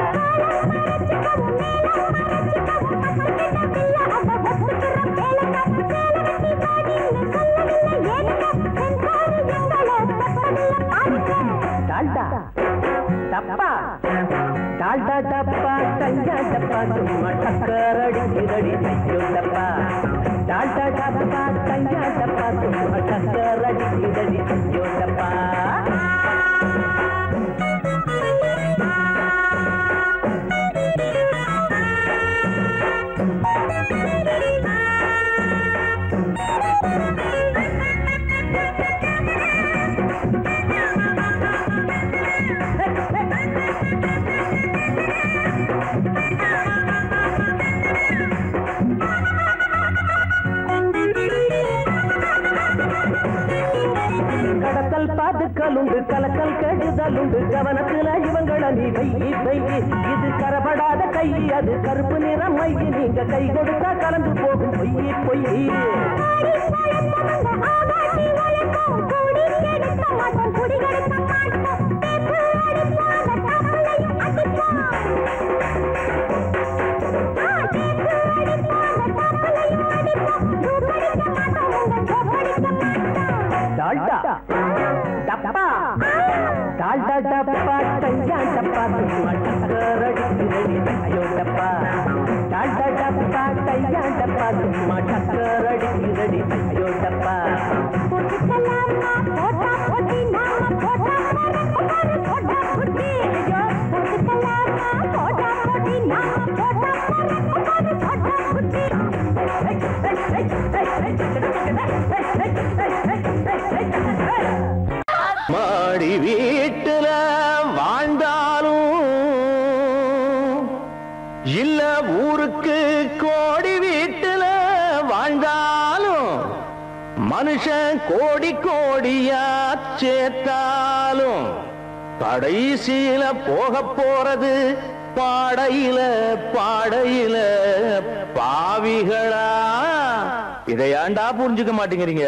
டால்டா டப்பா டால்டா டப்பா டையா டப்பா சும்மா டக்கர் அடிக்கிறடி ஐயோ டப்பா டால்டா டப்பா டையா டப்பா சும்மா டக்கர் அடிக்கிறடி ஐயோ டப்பா கடத்தல் பாதுக்கல் உண்டு கலக்கல் கெடுதல் உண்டு கவனத்துல இவங்கள நீ வெயி வெயி இது கரபடாத கை அது கருப்பு நிறம் மை நீங்க கை கொடுத்தா கலந்து போகும் பொய்யி பொய்யி டால்டா டப்பா டால்டா டப்பா டையா டப்பா சும்மா டக்கர் அடிக்கிறடி ஐயோ டப்பா டால்டா டப்பா டையா டப்பா சும்மா டக்கர் அடிக்கிறடி ஐயோ டப்பா போட்டா மாடி வீட்டுல வாழ்ந்தாலும் இல்ல ஊருக்கு கோடி வீட்டுல வாழ்ந்தாலும் மனுஷன் கோடி கோடியா சேர்த்தாலும் கடைசியில போக போறது பாடையில பாடையில பாவிகளா இதை ஏன்டா புரிஞ்சுக்க மாட்டேங்கிறீங்க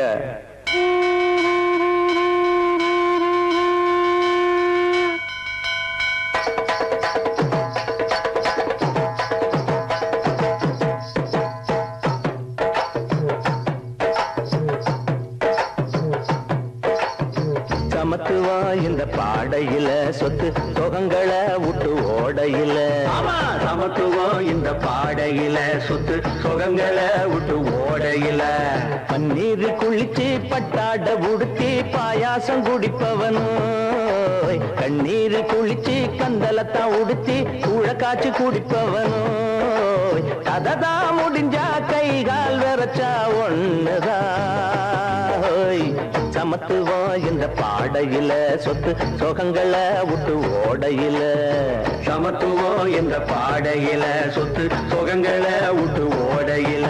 சமத்துவா இந்த பாடையில சொத்து சொகங்களை விட்டு ஓடையில சமத்துவம் இந்த பாடையில சொத்து சொகங்களை விட்டு ஓடையில பன்னீர் குளிச்சு பட்டாட உடுத்தி பாயாசம் குடிப்பவனும் கண்ணீர் குளிச்சு கந்தலத்தான் உடுத்தி கூழ காய்ச்சி குடிப்பவனும் கததா முடிஞ்சா கை கால் விரைச்சா ஒண்ணுதான் ஓய். சமத்துவம் இந்த பாடையில சொத்து சொகங்களை விட்டு ஓடையில சமத்துவம் இந்த பாடையில சொத்து சொகங்களை விட்டு ஓடையில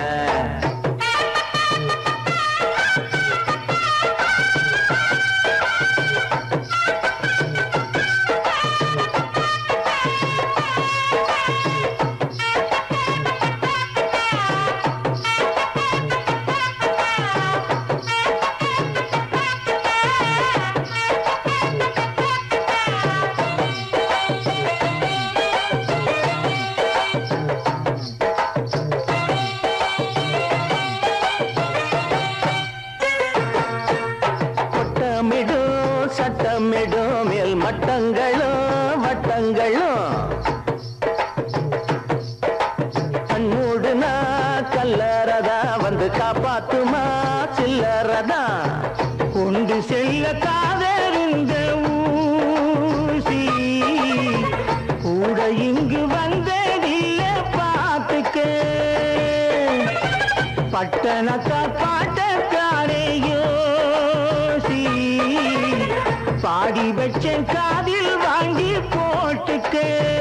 கொட்டமிடும் சட்டமிடும் மேல் மட்டங்களும் வட்டங்களும் கண்மூடுனா கல்லறதா வந்து காப்பாத்துமா சில்லறதா கொண்டு செல்ல காதறிந்த ஊசி கூட இங்கு வந்ததில்ல பார்த்துக்க பட்டணத்தா பாட்டக்காரையோ பாடி வச்ச காதில் வாங்கி போட்டுக்க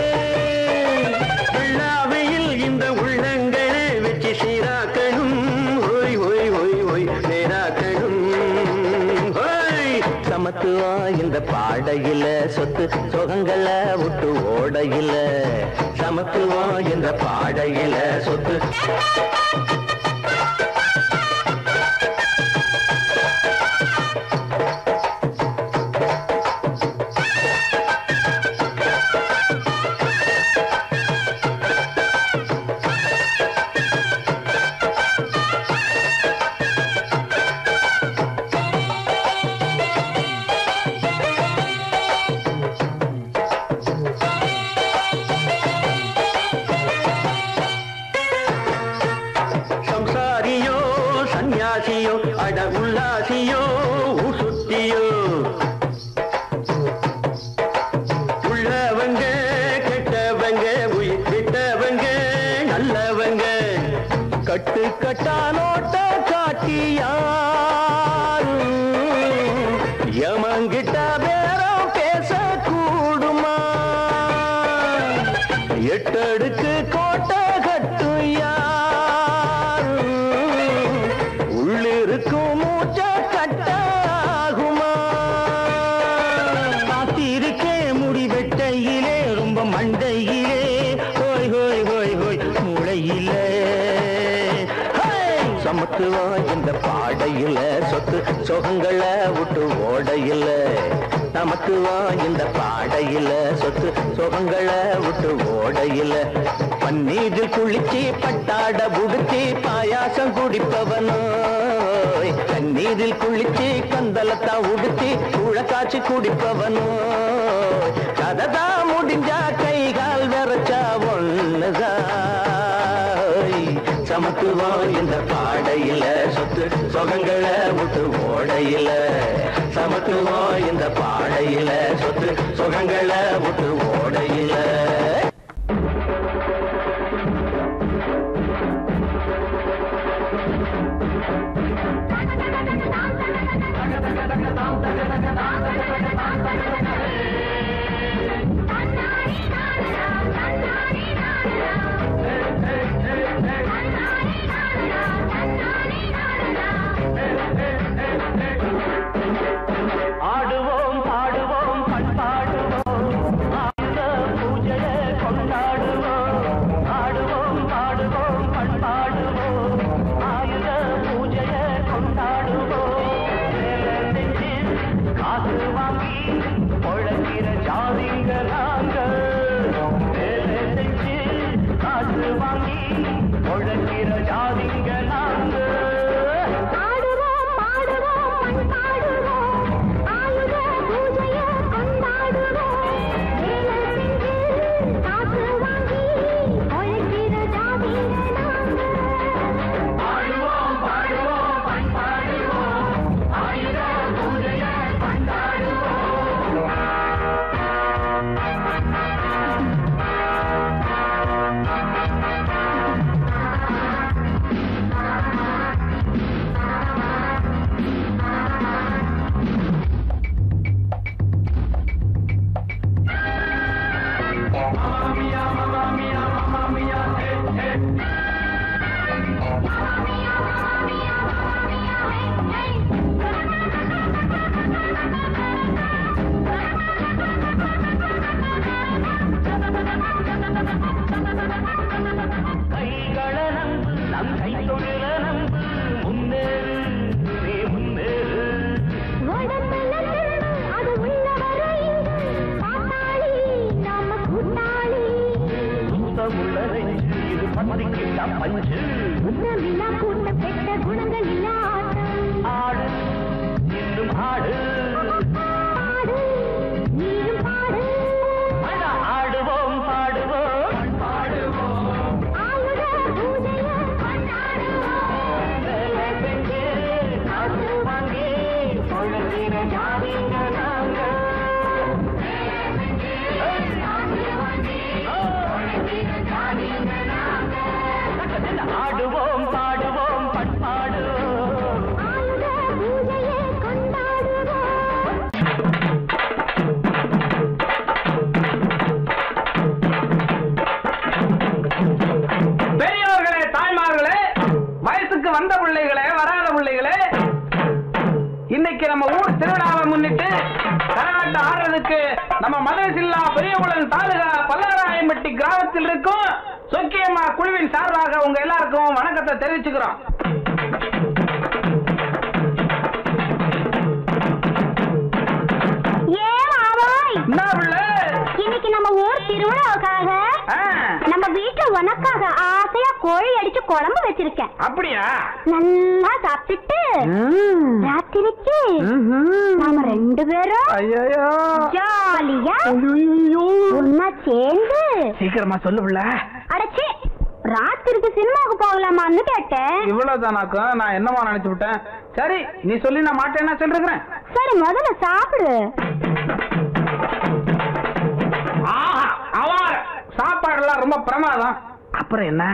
வெள்ளாவையில் இந்த உள்ளங்களை வச்சு சீராக்கணும் ஓய் ஓய் ஓய் ஓய் நேராக்கணும் ஓய் சமத்துவா இந்த பாடையில சொத்து சொகங்களை விட்டு ஓடையில சமத்துவா இந்த பாடையில சொத்து சம்சாரியோ சந்நியாசியோ அட உல்லாசியோ ஊர் சுத்தியோ உள்ளவங்க கெட்டவங்க உயிர் விட்டவங்க நல்லவங்க கட்டு கட்டா நோட்ட காட்டியாரும் யமங்கிட்ட பேரம் பேச கூடுமா எட்டடுக்கு கோட்டை கட்டும் யாரும் உள்ளிருக்கும் மூச்ச கட்டாகுமா காத்திருக்கே முடி வெட்டையிலே ரொம்ப மண்டையிலே ஹோய் ஹோய் ஹோய் ஹோய் மூளையிலே ஹேய்! சமத்துவா இந்த பாடையில சொத்து சொகங்களை விட்டு ஓடையில நமக்குவா இந்த பாடையில சொத்து சொகங்களை விட்டு ஓடையில பன்னீரில் குளிச்சு பட்டாட புடுத்தி பாயாசம் குடிப்பவனோ கண்ணீரில் குளிச்சு கந்தலத்தா உடுத்தி கூழ காய்ச்சி குடிப்பவனோ கததா முடிஞ்சா கை கால் விரைச்சா ஒண்ணுதான் சமத்துவம் இந்த பாடையில சொத்து சொகங்களை விட்டு ஓடையில சமத்துவம் இந்த பாடையில சொத்து சொகங்களை விட்டு ஓடையில ஆ ஆடுவோம் பாடுவோம் பண்பாடுவோம் ஆயுத பூஜையை கொண்டாடுவோம் ஆடுவோம் பாடுவோம் பண்பாடுவோம் ஆயுத பூஜையை கொண்டாடுவோம் வேலை செஞ்சு காசு வாங்கி பொழக்கிற ஜாதிங்க நாங்க வேலை செஞ்சு காசு வாங்கி பொழக்கிற ஜாதிங்க நாங்க ஆடுவோம் பாடுவோம் பண்பாடுவோம் ஆயுத பூஜையை கொண்டாடுவோம் வேலை செஞ்சு காசு வாங்கி உழைக்கிற ஜாதிங்க நாங்க ஆடுவோம் பாடுவோம் பண்பாடுவோம் ஆயுத பூஜையை கொண்டாடுவோம் கைகள நம்பு நம் கை தொழில நம்பு முன்னேறு நீ முன்னேறு உடம்புல திரு அது உள்ள வரையில் பாட்டாளி நாம கூட்டாளி சுத்தமுள்ள நெஞ்சு இது பத்திக்கிட்ட பஞ்சு குற்றமில்லா கூட்ட பெற்ற குணங்கள் இல்ல ஆட்டம் ஆடு இன்னும் ஆடு பாடு நீயும் பாடு அட ஆடுவோம் பாடுவோம் பாடுவோம் ஆயுத பூஜையை கொண்டாடுவோம் வேலை செஞ்சு காசு வாங்கி பொழுதின ஜாதிங்க நாங்க ஆடுவோம் பாடுவோம் பண்பாடுவோம் ஆயுத பூஜையை கொண்டாடுவோம் பெரியவர்களே தாய்மார்களே வயசுக்கு வந்த பிள்ளைகளே வராத பிள்ளைகளே இன்னைக்கு நம்ம ஊர் திருவிழாவை முன்னிட்டு கரகாட்டம் ஆடுறதுக்கு நம்ம மதுரசில்லா பெரியகுளம் தாலுகா பல்லராயம்பட்டி கிராமத்தில் இருக்கும் சொக்கியம்மா குழுவின் சார்பாக உங்க எல்லாருக்கும் வணக்கத்தை தெரிவிச்சுக்கிறோம் ஏ மாவாய் என்ன பிள்ளை இன்னைக்கு நம்ம ஊர் திருவிழாவுக்காக ஆ, நம்ம வீட்டுல உனக்காக ஆசையா கோழி அடிச்சு குழம்பு வச்சிருக்கேன் அப்படியா நல்லா சாப்பிட்டுட்டு ராத்திரிக்கு நாம ரெண்டு பேரும் ஐயோ ஜாலியா ஒன்னா சேர்ந்து சீக்கிரமா சொல்லு பிள்ளை அடைச்சி ராத்திரிக்கு சினிமாவுக்கு போகலாமான்னு கேட்டேன் இவ்வளவுதானாக்கும் நான் என்னமா நினைச்சு விட்டேன் சரி நீ சொல்லி நான் மாட்டேன்னா சொல்லிருக்கிறேன் சரி முதல்ல சாப்பிடு ஆஹா அவார சாப்பாடுலாம் ரொம்ப பிரமாதம் அப்புறம் என்ன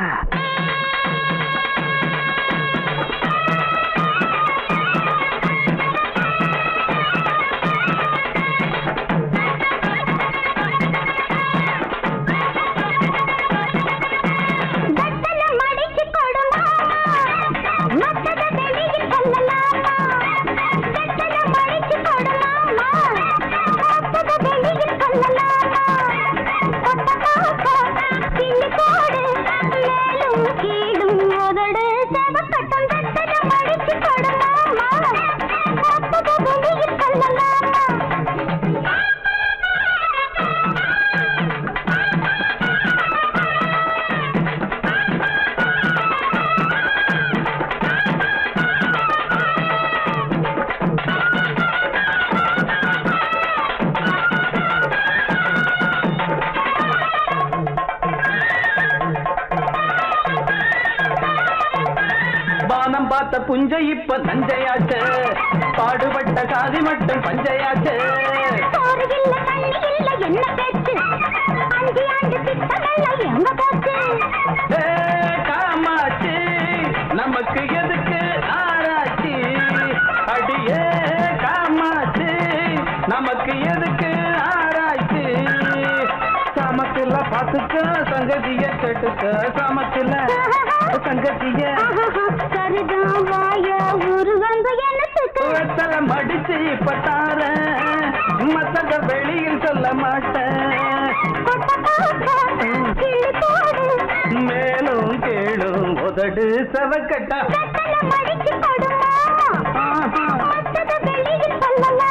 வெத்தல மடிச்சு கொடுமா மத்தத வெளியே கொள்ளலாமா வெத்தல மடிச்சு கொடுமாமா மத்தத வெளியே கொள்ளலாமா கொட்டக்காக்கா கிள்ளி போடு மேலும் கீழும் உதடு செவக்கட்டும் வெத்தல மடிச்சு கொடுமாமா மத்தத வெளியே கொள்ளலாமா பானம் பார்த்த புஞ்சை இப்ப நஞ்சையாச்சு பாடுபட்ட சாதி மட்டும் பஞ்சையாச்சு சோறு இல்ல தண்ணி இல்ல என்ன பேச்சு அஞ்சு ஆண்டு திட்டங்கள் எங்க போச்சு ஏ, காமாட்சி நமக்கு எதுக்கு ஆராய்ச்சி பாத்துக்க சங்கதிய கேட்டுக்க சமத்துல சங்கதிய சரிதான் வாய ஊரு வந்து என்னத்துக்கு வெத்தல மடிச்சு இப்ப தாரேன் மத்தத வெளியில் சொல்ல மாட்டேன் கிள்ளி போடு மேலும் கேளும் உதடு செவக்கட்டா வெத்தல மடிச்சு கொடுமா மத்தத வெளியில் சொல்லலாமா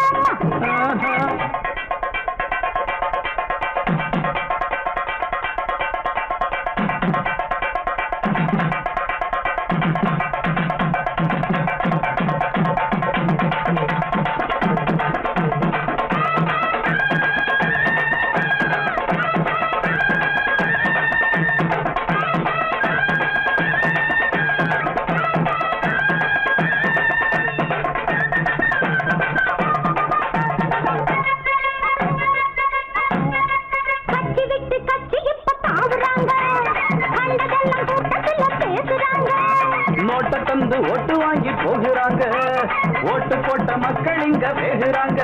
கட்சி விட்டு கட்சி இப்ப தாவுறாங்க கண்டதெல்லாம் கூட்டத்துல பேசுறாங்க நோட்ட தந்து ஓட்டு வாங்கி போகிறாங்க ஓட்டு போட்ட மக்கள் இங்க வேகுறாங்க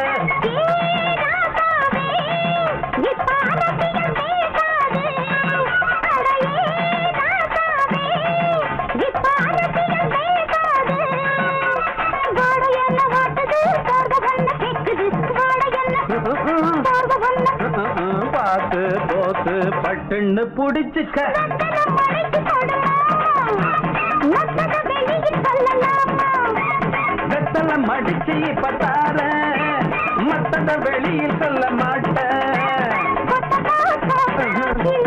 இப்ப அரசியல் பேசாதே அடையே ராசாவே இப்ப அரசியல் பேசாதே வாட என்ன வாட்டுது போர்வ பண்ண கேக்குது வாட என்ன போர்வ பண்ண பார்த்து போத்து பட்டுன்னு புடிச்சுக்க மறைச்சு கொடுமா மத்தத வெளியில் சொல்லலாமா வெத்தல மடிச்சு இப்ப தாரேன் மத்தத வெளியில் சொல்ல மாட்டேன் கொட்ட பாக்கா